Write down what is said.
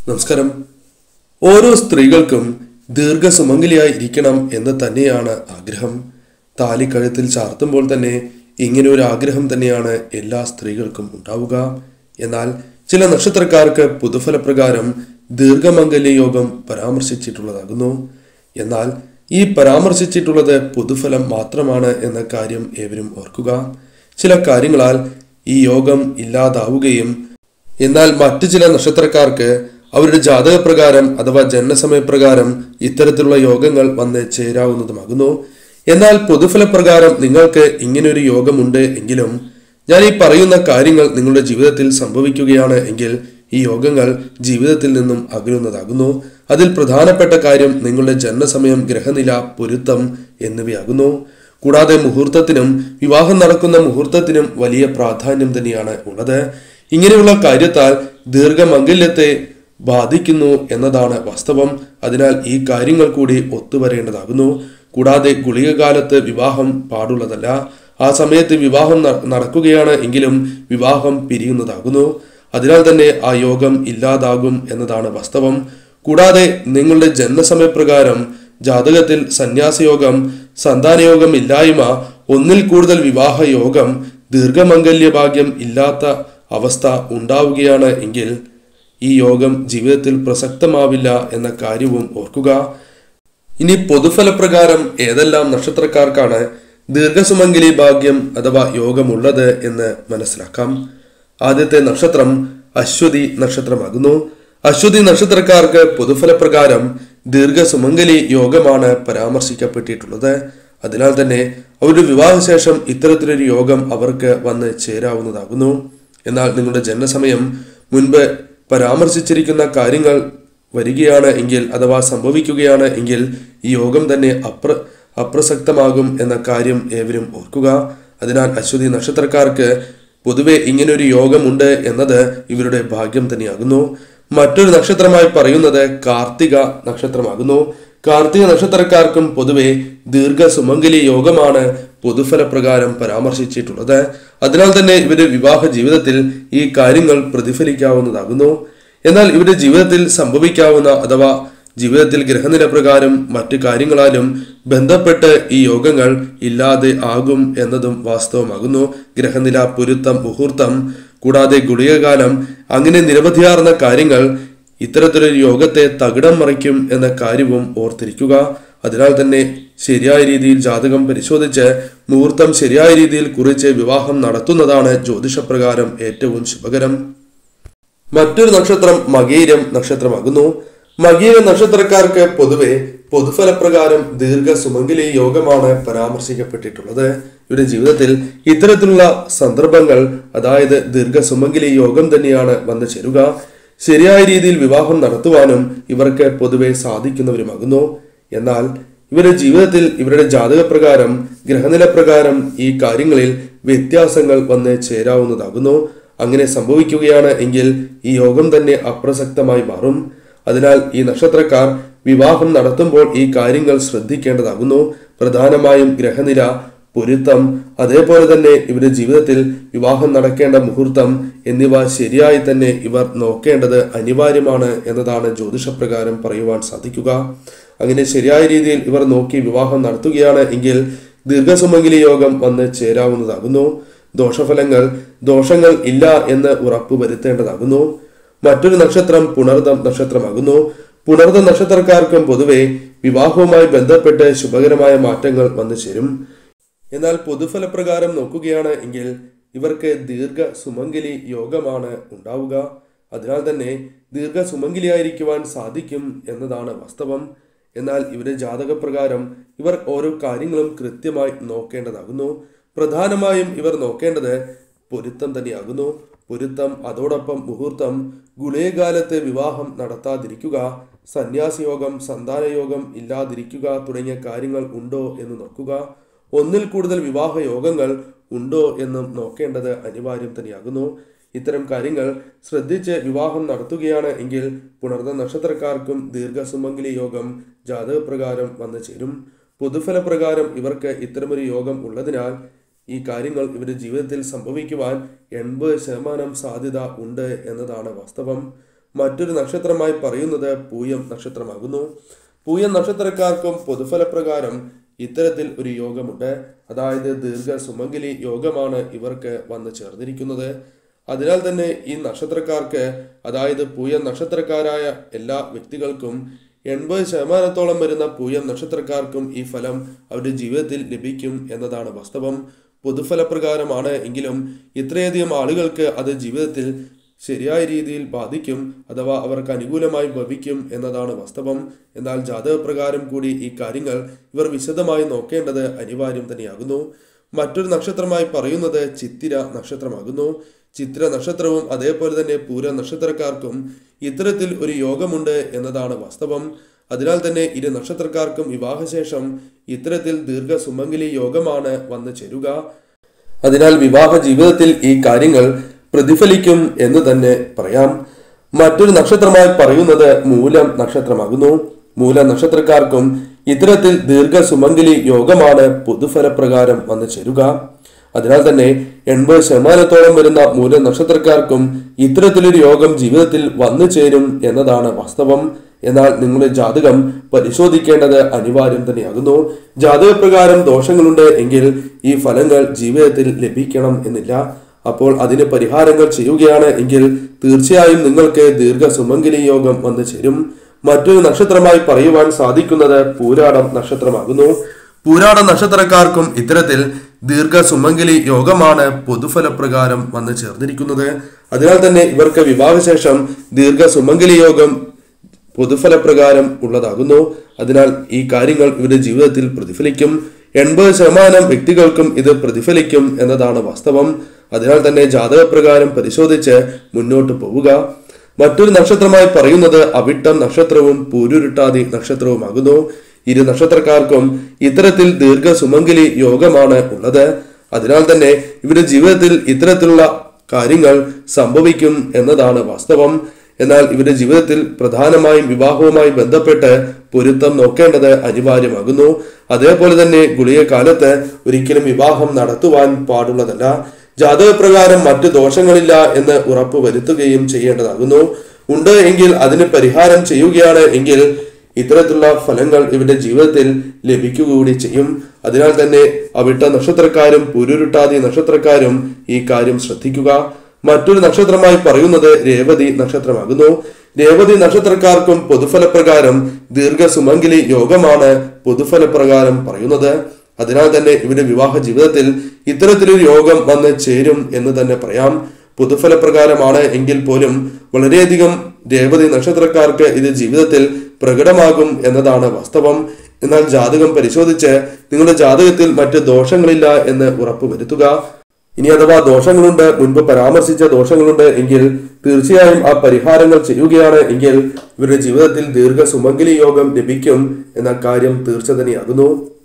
നമസ്കാരം ഓരോ സ്ത്രീകൾക്കും ദീർഘസുമംഗലിയായി ഇരിക്കണം എന്ന് തന്നെയാണ് ആഗ്രഹം താലി കഴുത്തിൽ ചാർത്തുമ്പോൾ തന്നെ ഇങ്ങനെ ഒരു ആഗ്രഹം തന്നെയാണ് എല്ലാ സ്ത്രീകൾക്കും ഉണ്ടാവുക എന്നാൽ ചില നക്ഷത്രക്കാർക്ക് പുതുഫലപ്രകാരം ദീർഘമംഗല്യ യോഗം പരാമർശിച്ചിട്ടുള്ളതാകുന്നു എന്നാൽ ഈ പരാമർശിച്ചിട്ടുള്ളത് പൊതുഫലം മാത്രമാണ് എന്ന കാര്യം ഏവരും ഓർക്കുക ചില കാര്യങ്ങളാൽ ഈ യോഗം ഇല്ലാതാവുകയും എന്നാൽ മറ്റു ചില നക്ഷത്രക്കാർക്ക് അവരുടെ ജാതകപ്രകാരം അഥവാ ജനനസമയപ്രകാരം ഇത്തരത്തിലുള്ള യോഗങ്ങൾ വന്ന് ചേരാവുന്നതുമാകുന്നു എന്നാൽ പൊതുഫലപ്രകാരം നിങ്ങൾക്ക് ഇങ്ങനൊരു യോഗമുണ്ട് എങ്കിലും ഞാൻ ഈ പറയുന്ന കാര്യങ്ങൾ നിങ്ങളുടെ ജീവിതത്തിൽ സംഭവിക്കുകയാണ് എങ്കിൽ ഈ യോഗങ്ങൾ ജീവിതത്തിൽ നിന്നും അകലുന്നതാകുന്നു അതിൽ പ്രധാനപ്പെട്ട കാര്യം നിങ്ങളുടെ ജനനസമയം ഗ്രഹനില പൊരുത്തം എന്നിവയാകുന്നു കൂടാതെ മുഹൂർത്തത്തിനും വിവാഹം നടക്കുന്ന മുഹൂർത്തത്തിനും വലിയ പ്രാധാന്യം തന്നെയാണ് ഉള്ളത് ഇങ്ങനെയുള്ള കാര്യത്താൽ ദീർഘമംഗല്യത്തെ ബാധിക്കുന്നു എന്നതാണ് വാസ്തവം അതിനാൽ ഈ കാര്യങ്ങൾ കൂടി ഒത്തുവരേണ്ടതാകുന്നു കൂടാതെ ഗുളിക കാലത്ത് വിവാഹം പാടുള്ളതല്ല ആ സമയത്ത് വിവാഹം ന- നടക്കുകയാണ് എങ്കിലും വിവാഹം പിരിയുന്നതാകുന്നു അതിനാൽ തന്നെ ആ യോഗം ഇല്ലാതാകും എന്നതാണ് വാസ്തവം കൂടാതെ നിങ്ങളുടെ ജന്മസമയപ്രകാരം ജാതകത്തിൽ സന്യാസയോഗം സന്താനയോഗം ഇല്ലായ്മ ഒന്നിൽ കൂടുതൽ വിവാഹ യോഗം ദീർഘമംഗല്യ ഭാഗ്യം ഇല്ലാത്ത അവസ്ഥ ഉണ്ടാവുകയാണ് എങ്കിൽ ഈ യോഗം ജീവിതത്തിൽ പ്രസക്തമാവില്ല എന്ന കാര്യവും ഓർക്കുക ഇനി പൊതുഫലപ്രകാരം ഏതെല്ലാം നക്ഷത്രക്കാർക്കാണ് ദീർഘസുമംഗലി ഭാഗ്യം അഥവാ യോഗമുള്ളത് എന്ന് മനസ്സിലാക്കാം ആദ്യത്തെ നക്ഷത്രം അശ്വതി നക്ഷത്രമാകുന്നു അശ്വതി നക്ഷത്രക്കാർക്ക് പൊതുഫലപ്രകാരം ദീർഘസുമംഗലി യോഗമാണ് പരാമർശിക്കപ്പെട്ടിട്ടുള്ളത് അതിനാൽ തന്നെ അവരുടെ വിവാഹശേഷം ഇത്തരത്തിലൊരു യോഗം അവർക്ക് വന്ന് ചേരാവുന്നതാകുന്നു എന്നാൽ നിങ്ങളുടെ ജനനസമയം മുൻപ് പരാമർശിച്ചിരിക്കുന്ന കാര്യങ്ങൾ വരികയാണ് എങ്കിൽ അഥവാ സംഭവിക്കുകയാണ് എങ്കിൽ ഈ യോഗം തന്നെ അപ്ര അപ്രസക്തമാകും എന്ന കാര്യം ഏവരും ഓർക്കുക അതിനാൽ അശ്വതി നക്ഷത്രക്കാർക്ക് പൊതുവെ ഇങ്ങനൊരു യോഗമുണ്ട് എന്നത് ഇവരുടെ ഭാഗ്യം തന്നെയാകുന്നു മറ്റൊരു നക്ഷത്രമായി പറയുന്നത് കാർത്തിക നക്ഷത്രമാകുന്നു കാർത്തിക നക്ഷത്രക്കാർക്കും പൊതുവെ ദീർഘ സുമംഗലി യോഗമാണ് പൊതുഫലപ്രകാരം പരാമർശിച്ചിട്ടുള്ളത് അതിനാൽ തന്നെ ഇവരുടെ വിവാഹ ജീവിതത്തിൽ ഈ കാര്യങ്ങൾ പ്രതിഫലിക്കാവുന്നതാകുന്നു എന്നാൽ ഇവരുടെ ജീവിതത്തിൽ സംഭവിക്കാവുന്ന അഥവാ ജീവിതത്തിൽ ഗ്രഹനില പ്രകാരം മറ്റു കാര്യങ്ങളാലും ബന്ധപ്പെട്ട് ഈ യോഗങ്ങൾ ഇല്ലാതെ ആകും എന്നതും വാസ്തവമാകുന്നു ഗ്രഹനില പൊരുത്തം മുഹൂർത്തം കൂടാതെ ഗുളികകാലം അങ്ങനെ നിരവധിയാർന്ന കാര്യങ്ങൾ ഇത്തരത്തിലൊരു യോഗത്തെ തകിടം മറിക്കും എന്ന കാര്യവും ഓർത്തിരിക്കുക അതിനാൽ തന്നെ ശരിയായ രീതിയിൽ ജാതകം പരിശോധിച്ച് മുഹൂർത്തം ശരിയായ രീതിയിൽ കുറിച്ച് വിവാഹം നടത്തുന്നതാണ് ജ്യോതിഷപ്രകാരം ഏറ്റവും ശുഭകരം മറ്റൊരു നക്ഷത്രം മകീരം നക്ഷത്രമാകുന്നു മകീര നക്ഷത്രക്കാർക്ക് പൊതുവെ പൊതുഫലപ്രകാരം ദീർഘ സുമംഗലി യോഗമാണ് പരാമർശിക്കപ്പെട്ടിട്ടുള്ളത് ഇവരുടെ ജീവിതത്തിൽ ഇത്തരത്തിലുള്ള സന്ദർഭങ്ങൾ അതായത് ദീർഘ സുമംഗലി യോഗം തന്നെയാണ് വന്നു ചേരുക ശരിയായ രീതിയിൽ വിവാഹം നടത്തുവാനും ഇവർക്ക് പൊതുവെ സാധിക്കുന്നവരുമാകുന്നു എന്നാൽ ഇവരുടെ ജീവിതത്തിൽ ഇവരുടെ ജാതകപ്രകാരം ഗ്രഹനില പ്രകാരം ഈ കാര്യങ്ങളിൽ വ്യത്യാസങ്ങൾ വന്ന് ചേരാവുന്നതാകുന്നു അങ്ങനെ സംഭവിക്കുകയാണ് എങ്കിൽ ഈ യോഗം തന്നെ അപ്രസക്തമായി മാറും അതിനാൽ ഈ നക്ഷത്രക്കാർ വിവാഹം നടത്തുമ്പോൾ ഈ കാര്യങ്ങൾ ശ്രദ്ധിക്കേണ്ടതാകുന്നു പ്രധാനമായും ഗ്രഹനില പൊരുത്തം അതേപോലെ തന്നെ ഇവരുടെ ജീവിതത്തിൽ വിവാഹം നടക്കേണ്ട മുഹൂർത്തം എന്നിവ ശരിയായി തന്നെ ഇവർ നോക്കേണ്ടത് അനിവാര്യമാണ് എന്നതാണ് ജ്യോതിഷപ്രകാരം പറയുവാൻ സാധിക്കുക അങ്ങനെ ശരിയായ രീതിയിൽ ഇവർ നോക്കി വിവാഹം നടത്തുകയാണ് എങ്കിൽ ദീർഘസുമംഗലി യോഗം വന്ന് ചേരാവുന്നതാകുന്നു ദോഷഫലങ്ങൾ ദോഷങ്ങൾ ഇല്ല എന്ന് ഉറപ്പു വരുത്തേണ്ടതാകുന്നു മറ്റൊരു നക്ഷത്രം പുണർദം നക്ഷത്രമാകുന്നു പുണർദം നക്ഷത്രക്കാർക്കും പൊതുവെ വിവാഹവുമായി ബന്ധപ്പെട്ട് ശുഭകരമായ മാറ്റങ്ങൾ വന്നു ചേരും എന്നാൽ പൊതുഫലപ്രകാരം നോക്കുകയാണ് എങ്കിൽ ഇവർക്ക് ദീർഘ സുമംഗലി യോഗമാണ് ഉണ്ടാവുക അതിനാൽ തന്നെ ദീർഘ സുമംഗലിയായിരിക്കുവാൻ സാധിക്കും എന്നതാണ് വാസ്തവം എന്നാൽ ഇവരുടെ ജാതകപ്രകാരം ഇവർ ഓരോ കാര്യങ്ങളും കൃത്യമായി നോക്കേണ്ടതാകുന്നു പ്രധാനമായും ഇവർ നോക്കേണ്ടത് പൊരുത്തം തന്നെയാകുന്നു പൊരുത്തം അതോടൊപ്പം മുഹൂർത്തം ഗുളയകാലത്ത് വിവാഹം നടത്താതിരിക്കുക സന്യാസയോഗം സന്താനയോഗം ഇല്ലാതിരിക്കുക തുടങ്ങിയ കാര്യങ്ങൾ ഉണ്ടോ എന്ന് നോക്കുക ഒന്നിൽ കൂടുതൽ വിവാഹ യോഗങ്ങൾ ഉണ്ടോ എന്നും നോക്കേണ്ടത് അനിവാര്യം തന്നെയാകുന്നു ഇത്തരം കാര്യങ്ങൾ ശ്രദ്ധിച്ച് വിവാഹം നടത്തുകയാണ് എങ്കിൽ പുണർന്ന നക്ഷത്രക്കാർക്കും ദീർഘസുമംഗലി യോഗം ജാതകപ്രകാരം വന്നു ചേരും പൊതുഫലപ്രകാരം ഇവർക്ക് ഇത്തരമൊരു യോഗം ഉള്ളതിനാൽ ഈ കാര്യങ്ങൾ ഇവരുടെ ജീവിതത്തിൽ സംഭവിക്കുവാൻ എൺപത് ശതമാനം സാധ്യത ഉണ്ട് എന്നതാണ് വാസ്തവം മറ്റൊരു നക്ഷത്രമായി പറയുന്നത് പൂയം നക്ഷത്രമാകുന്നു പൂയം നക്ഷത്രക്കാർക്കും പൊതുഫലപ്രകാരം ഇത്തരത്തിൽ ഒരു യോഗമുണ്ട് അതായത് ദീർഘ സുമംഗലി യോഗമാണ് ഇവർക്ക് വന്നു ചേർന്നിരിക്കുന്നത് അതിനാൽ തന്നെ ഈ നക്ഷത്രക്കാർക്ക് അതായത് പൂയം നക്ഷത്രക്കാരായ എല്ലാ വ്യക്തികൾക്കും എൺപത് ശതമാനത്തോളം വരുന്ന പൂയം നക്ഷത്രക്കാർക്കും ഈ ഫലം അവരുടെ ജീവിതത്തിൽ ലഭിക്കും എന്നതാണ് വാസ്തവം പൊതുഫലപ്രകാരമാണ് എങ്കിലും ഇത്രയധികം ആളുകൾക്ക് അത് ജീവിതത്തിൽ ശരിയായ രീതിയിൽ ബാധിക്കും അഥവാ അവർക്ക് അനുകൂലമായി ഭവിക്കും എന്നതാണ് വാസ്തവം എന്നാൽ ജാതകപ്രകാരം കൂടി ഈ കാര്യങ്ങൾ ഇവർ വിശദമായി നോക്കേണ്ടത് അനിവാര്യം തന്നെയാകുന്നു മറ്റൊരു നക്ഷത്രമായി പറയുന്നത് ചിത്തിര നക്ഷത്രമാകുന്നു ചിത്ര നക്ഷത്രവും അതേപോലെ തന്നെ പൂര നക്ഷത്രക്കാർക്കും ഇത്തരത്തിൽ ഒരു യോഗമുണ്ട് എന്നതാണ് വാസ്തവം അതിനാൽ തന്നെ ഇരു നക്ഷത്രക്കാർക്കും വിവാഹശേഷം ഇത്തരത്തിൽ ദീർഘ സുമംഗലി യോഗമാണ് വന്നു ചേരുക അതിനാൽ വിവാഹ ജീവിതത്തിൽ ഈ കാര്യങ്ങൾ പ്രതിഫലിക്കും എന്ന് തന്നെ പറയാം മറ്റൊരു നക്ഷത്രമായി പറയുന്നത് മൂലം നക്ഷത്രമാകുന്നു മൂലം നക്ഷത്രക്കാർക്കും ഇത്തരത്തിൽ ദീർഘ സുമംഗലി യോഗമാണ് പൊതുഫലപ്രകാരം വന്നു ചേരുക അതിനാൽ തന്നെ എൺപത് ശതമാനത്തോളം വരുന്ന മൂല നക്ഷത്രക്കാർക്കും ഇത്തരത്തിലൊരു യോഗം ജീവിതത്തിൽ വന്നു ചേരും എന്നതാണ് വാസ്തവം എന്നാൽ നിങ്ങളുടെ ജാതകം പരിശോധിക്കേണ്ടത് അനിവാര്യം തന്നെയാകുന്നു ജാതകപ്രകാരം ദോഷങ്ങളുണ്ട് എങ്കിൽ ഈ ഫലങ്ങൾ ജീവിതത്തിൽ ലഭിക്കണം എന്നില്ല അപ്പോൾ അതിന് പരിഹാരങ്ങൾ ചെയ്യുകയാണ് എങ്കിൽ തീർച്ചയായും നിങ്ങൾക്ക് ദീർഘ സുമംഗലി യോഗം വന്നു ചേരും മറ്റൊരു നക്ഷത്രമായി പറയുവാൻ സാധിക്കുന്നത് പൂരാടം നക്ഷത്രമാകുന്നു പൂരാട നക്ഷത്രക്കാർക്കും ഇത്തരത്തിൽ ദീർഘ സുമംഗലി യോഗമാണ് പൊതുഫലപ്രകാരം വന്നു ചേർന്നിരിക്കുന്നത് അതിനാൽ തന്നെ ഇവർക്ക് വിവാഹശേഷം ദീർഘ സുമംഗലി യോഗം പൊതുഫലപ്രകാരം ഉള്ളതാകുന്നു അതിനാൽ ഈ കാര്യങ്ങൾ ഇവരുടെ ജീവിതത്തിൽ പ്രതിഫലിക്കും എൺപത് ശതമാനം വ്യക്തികൾക്കും ഇത് പ്രതിഫലിക്കും എന്നതാണ് വാസ്തവം അതിനാൽ തന്നെ ജാതകപ്രകാരം പരിശോധിച്ച് മുന്നോട്ട് പോവുക മറ്റൊരു നക്ഷത്രമായി പറയുന്നത് അവിട്ടം നക്ഷത്രവും പൂരുരുട്ടാതി നക്ഷത്രവുമാകുന്നു ഇരു നക്ഷത്രക്കാർക്കും ഇത്തരത്തിൽ ദീർഘ സുമംഗലി യോഗമാണ് ഉള്ളത് അതിനാൽ തന്നെ ഇവരുടെ ജീവിതത്തിൽ ഇത്തരത്തിലുള്ള കാര്യങ്ങൾ സംഭവിക്കും എന്നതാണ് വാസ്തവം എന്നാൽ ഇവരുടെ ജീവിതത്തിൽ പ്രധാനമായും വിവാഹവുമായി ബന്ധപ്പെട്ട് പൊരുത്തം നോക്കേണ്ടത് അനിവാര്യമാകുന്നു അതേപോലെ തന്നെ ഗുളിക കാലത്ത് ഒരിക്കലും വിവാഹം നടത്തുവാൻ പാടുള്ളതല്ല ജാതകപ്രകാരം മറ്റു ദോഷങ്ങളില്ല എന്ന് ഉറപ്പ് വരുത്തുകയും ചെയ്യേണ്ടതാകുന്നു ഉണ്ട് എങ്കിൽ അതിന് പരിഹാരം ചെയ്യുകയാണ് എങ്കിൽ ഇത്തരത്തിലുള്ള ഫലങ്ങൾ ഇവരുടെ ജീവിതത്തിൽ ലഭിക്കുക കൂടി ചെയ്യും അതിനാൽ തന്നെ അവിട്ട നക്ഷത്രക്കാരും പുരുരുട്ടാതി നക്ഷത്രക്കാരും ഈ കാര്യം ശ്രദ്ധിക്കുക മറ്റൊരു നക്ഷത്രമായി പറയുന്നത് രേവതി നക്ഷത്രമാകുന്നു രേവതി നക്ഷത്രക്കാർക്കും പൊതുഫലപ്രകാരം ദീർഘ സുമംഗലി യോഗമാണ് പൊതുഫലപ്രകാരം പറയുന്നത് അതിനാൽ തന്നെ ഇവരുടെ വിവാഹ ജീവിതത്തിൽ ഇത്തരത്തിലൊരു യോഗം വന്ന് ചേരും എന്ന് തന്നെ പറയാം പൊതുഫലപ്രകാരമാണ് എങ്കിൽ പോലും വളരെയധികം രേവതി നക്ഷത്രക്കാർക്ക് ഇത് ജീവിതത്തിൽ പ്രകടമാകും എന്നതാണ് വാസ്തവം എന്നാൽ ജാതകം പരിശോധിച്ച് നിങ്ങളുടെ ജാതകത്തിൽ മറ്റ് ദോഷങ്ങളില്ല എന്ന് ഉറപ്പ് വരുത്തുക ഇനി അഥവാ ദോഷങ്ങളുണ്ട് മുൻപ് പരാമർശിച്ച ദോഷങ്ങളുണ്ട് എങ്കിൽ തീർച്ചയായും ആ പരിഹാരങ്ങൾ ചെയ്യുകയാണ് എങ്കിൽ ഇവരുടെ ജീവിതത്തിൽ ദീർഘ സുമംഗലി യോഗം ലഭിക്കും എന്ന കാര്യം തീർച്ച തന്നെയാകുന്നു